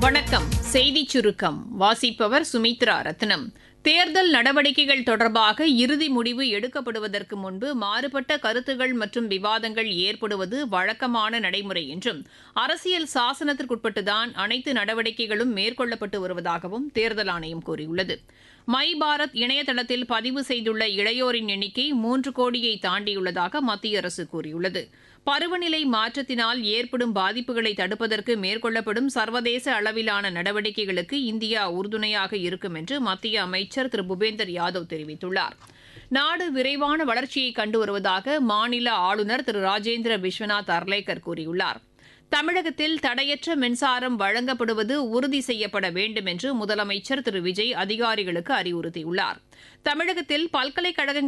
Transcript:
வணக்கம் செய்தி சுருக்கம் வாசிப்பவர் சுமித்ரா ரத்னம் தேர்தல் நடவடிக்கைகள் தொடர்பாக இறுதி முடிவு எடுக்கப்படுவதற்கு முன்பு மாறுபட்ட கருத்துகள் மற்றும் விவாதங்கள் ஏற்படுவது வழக்கமான நடைமுறை என்றும் அரசியல் சாசனத்திற்குட்பட்டுதான் அனைத்து நடவடிக்கைகளும் மேற்கொள்ளப்பட்டு வருவதாகவும் தேர்தல் ஆணையம் கூறியுள்ளது மை பாரத் இணையதளத்தில் பதிவு செய்துள்ள இளையோரின் எண்ணிக்கை மூன்று கோடியை தாண்டியுள்ளதாக மத்திய அரசு கூறியுள்ளது பருவநிலை மாற்றத்தினால் ஏற்படும் பாதிப்புகளை தடுப்பதற்கு மேற்கொள்ளப்படும் சர்வதேச அளவிலான நடவடிக்கைகளுக்கு இந்தியா உறுதுணையாக இருக்கும் என்று மத்திய அமைச்சர் திரு பூபேந்தர் யாதவ் தெரிவித்துள்ளார் நாடு விரைவான வளர்ச்சியை கண்டு வருவதாக மாநில ஆளுநர் திரு ராஜேந்திர விஸ்வநாத் அர்லேக்கர் கூறியுள்ளார் தமிழகத்தில் தடையற்ற மின்சாரம் வழங்கப்படுவது உறுதி செய்யப்பட வேண்டும் என்று முதலமைச்சர் திரு விஜய் அதிகாரிகளுக்கு அறிவுறுத்தியுள்ளார் தமிழகத்தில் பல்கலைக்கழகங்கள்